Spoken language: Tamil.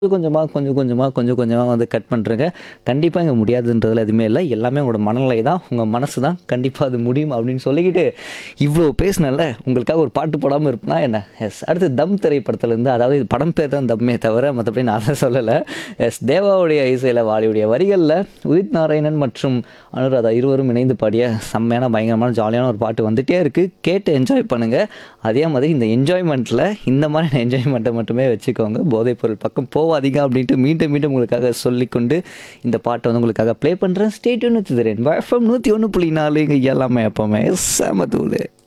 கொஞ்சமாக கொஞ்சம் கொஞ்சமாக கொஞ்சம் கொஞ்சமாக வந்து கட் பண்ணுறேங்க கண்டிப்பாக இங்கே முடியாதுன்றதுல எதுவுமே இல்லை எல்லாமே உங்களோட மனநிலை தான் உங்கள் மனசு தான் கண்டிப்பாக அது முடியும் அப்படின்னு சொல்லிக்கிட்டு இவ்வளோ பேசினல உங்களுக்காக ஒரு பாட்டு போடாமல் இருப்பேனா என்ன எஸ் அடுத்து தம் திரைப்படத்துலேருந்து அதாவது இது படம் பேர் தான் தம்மே தவிர மற்றபடி நான் அதை சொல்லலை எஸ் தேவாவுடைய இசையில் வாலியுடைய வரிகளில் உதித் நாராயணன் மற்றும் அனுராதா இருவரும் இணைந்து பாடிய செம்மையான பயங்கரமான ஜாலியான ஒரு பாட்டு வந்துகிட்டே இருக்குது கேட்டு என்ஜாய் பண்ணுங்கள் அதே மாதிரி இந்த என்ஜாய்மெண்ட்டில் இந்த மாதிரி என்ஜாய்மெண்ட்டை மட்டுமே வச்சுக்கோங்க போதைப்பொருள் பக்கம் போவாதீங்க அப்படின்ட்டு மீண்டும் மீண்டும் உங்களுக்காக சொல்லிக்கொண்டு இந்த பாட்டை வந்து உங்களுக்காக ப்ளே பண்ணுறேன் ஸ்டேட் ஒன்று வச்சுக்கிறேன் எஃப்எம் நூற்றி ஒன்று புள்ளி நாலு இங்கே எல்லாமே எப்போவுமே செம தூள்